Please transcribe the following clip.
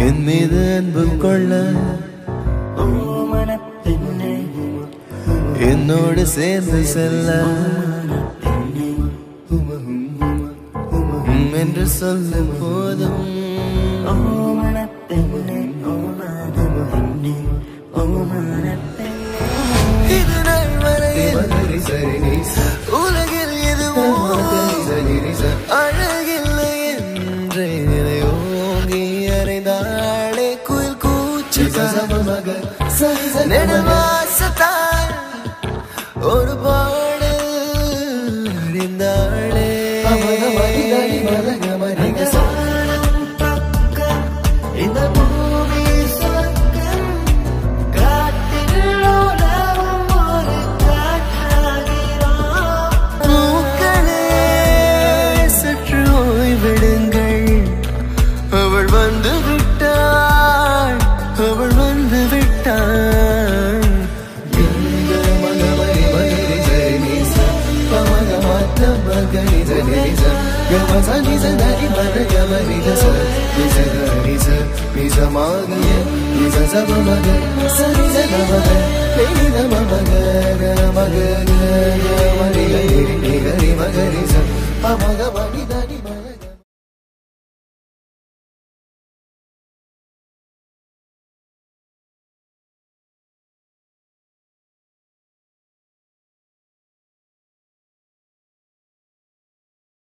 என் மீது அன்பு கொள்ள என்னோடு சேர்ந்து செல்ல உம் என்று சொல்லும் போதும் இது நாள் வரையில் உலகில் எதுவும் அழகில்லை என்றே என்னை ஓங்கி அறைந்தாளே குயில் கூச்சு நெடுவாசத்தால் ஒரு பாடல் அறிந்தாளே இந்த பூமி சொர்க்கம் காட்டில் உலவும் ஒரு காற்றாகிறோம் பூக்களே சற்று ஓய்வெடுங்கள் அவள் வந்து விட்டாள் அவள் வந்து விட்டாள் மகரி மகரி மகரி மகரி